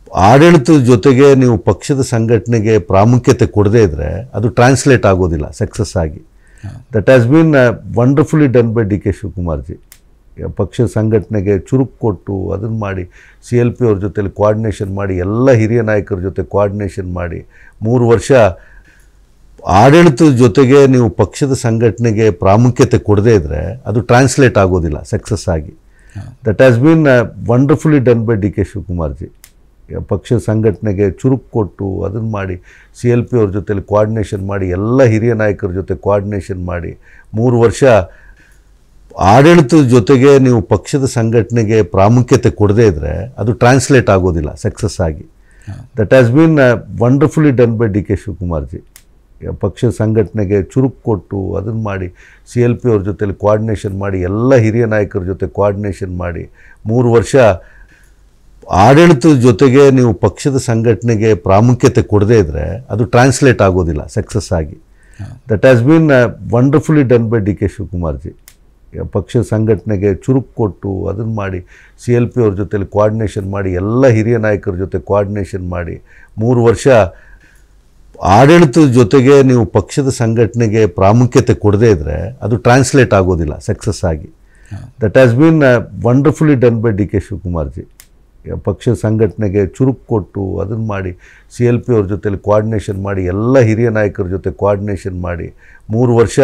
ಆಡಳಿತದ ಜೊತೆಗೆ ನೀವು ಪಕ್ಷದ ಸಂಘಟನೆಗೆ ಪ್ರಾಮುಖ್ಯತೆ ಕೊಡದೇ ಇದ್ದರೆ ಅದು ಟ್ರಾನ್ಸ್ಲೇಟ್ ಆಗೋದಿಲ್ಲ ಸಕ್ಸಸ್ ಆಗಿ that has been wonderfully done by D K Shivakumarji ಪಕ್ಷದ ಸಂಘಟನೆಗೆ ಚುರುಕು ಕೊಟ್ಟು ಅದನ್ನು ಮಾಡಿ ಸಿ ಎಲ್ ಪಿ ಅವ್ರ ಜೊತೆಲಿ ಕೋಆರ್ಡಿನೇಷನ್ ಮಾಡಿ ಎಲ್ಲ ಹಿರಿಯ ನಾಯಕರ ಜೊತೆ ಕೋಆರ್ಡಿನೇಷನ್ ಮಾಡಿ ಮೂರು ವರ್ಷ ಆಡಳಿತದ ಜೊತೆಗೆ ನೀವು ಪಕ್ಷದ ಸಂಘಟನೆಗೆ ಪ್ರಾಮುಖ್ಯತೆ ಕೊಡದೇ ಇದ್ದರೆ ಅದು ಟ್ರಾನ್ಸ್ಲೇಟ್ ಆಗೋದಿಲ್ಲ ಸಕ್ಸಸ್ ಆಗಿ that has been wonderfully done by D K Shivakumarji ಪಕ್ಷದ ಸಂಘಟನೆಗೆ ಚುರುಕು ಕೊಟ್ಟು ಅದನ್ನು ಮಾಡಿ ಸಿ ಎಲ್ ಪಿ ಅವ್ರ ಜೊತೆಲಿ ಕೋಆರ್ಡಿನೇಷನ್ ಮಾಡಿ ಎಲ್ಲ ಹಿರಿಯ ನಾಯಕರ ಜೊತೆ ಕೋಆರ್ಡಿನೇಷನ್ ಮಾಡಿ ಮೂರು ವರ್ಷ ಆಡಳಿತದ ಜೊತೆಗೆ ನೀವು ಪಕ್ಷದ ಸಂಘಟನೆಗೆ ಪ್ರಾಮುಖ್ಯತೆ ಕೊಡದೇ ಇದ್ದರೆ ಅದು ಟ್ರಾನ್ಸ್ಲೇಟ್ ಆಗೋದಿಲ್ಲ ಸಕ್ಸಸ್ ಆಗಿ that has been wonderfully done by D K Shivakumarji ಪಕ್ಷದ ಸಂಘಟನೆಗೆ ಚುರುಕು ಕೊಟ್ಟು ಅದನ್ನು ಮಾಡಿ ಸಿ ಎಲ್ ಪಿ ಅವ್ರ ಜೊತೆಲಿ ಕೋಆರ್ಡಿನೇಷನ್ ಮಾಡಿ ಎಲ್ಲ ಹಿರಿಯ ನಾಯಕರ ಜೊತೆ ಕೋಆರ್ಡಿನೇಷನ್ ಮಾಡಿ ಮೂರು ವರ್ಷ ಆಡಳಿತದ ಜೊತೆಗೆ ನೀವು ಪಕ್ಷದ ಸಂಘಟನೆಗೆ ಪ್ರಾಮುಖ್ಯತೆ ಕೊಡದೇ ಇದ್ದರೆ ಅದು ಟ್ರಾನ್ಸ್ಲೇಟ್ ಆಗೋದಿಲ್ಲ ಸಕ್ಸಸ್ ಆಗಿ that has been wonderfully done by D K Shivakumarji ಪಕ್ಷದ ಸಂಘಟನೆಗೆ ಚುರುಕು ಕೊಟ್ಟು ಅದನ್ನು ಮಾಡಿ ಸಿ ಎಲ್ ಪಿ ಅವ್ರ ಜೊತೆಲಿ ಕೋಆರ್ಡಿನೇಷನ್ ಮಾಡಿ ಎಲ್ಲ ಹಿರಿಯ ನಾಯಕರ ಜೊತೆ ಕೋಆರ್ಡಿನೇಷನ್ ಮಾಡಿ ಮೂರು ವರ್ಷ ಆಡಳಿತದ ಜೊತೆಗೆ ನೀವು ಪಕ್ಷದ ಸಂಘಟನೆಗೆ ಪ್ರಾಮುಖ್ಯತೆ ಕೊಡದೇ ಇದ್ದರೆ ಅದು ಟ್ರಾನ್ಸ್ಲೇಟ್ ಆಗೋದಿಲ್ಲ ಸಕ್ಸಸ್ ಆಗಿ that has been wonderfully done by D K Shivakumarji ಪಕ್ಷದ ಸಂಘಟನೆಗೆ ಚುರುಕು ಕೊಟ್ಟು ಅದನ್ನು ಮಾಡಿ ಸಿ ಎಲ್ ಪಿ ಅವ್ರ ಜೊತೆಲಿ ಕೋಆರ್ಡಿನೇಷನ್ ಮಾಡಿ ಎಲ್ಲ ಹಿರಿಯ ನಾಯಕರ ಜೊತೆ ಕೋಆರ್ಡಿನೇಷನ್ ಮಾಡಿ ಮೂರು ವರ್ಷ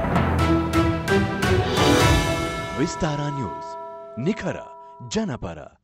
ವಿಸ್ತಾರ ನ್ಯೂಸ್ ನಿಖರ ಜನಪರ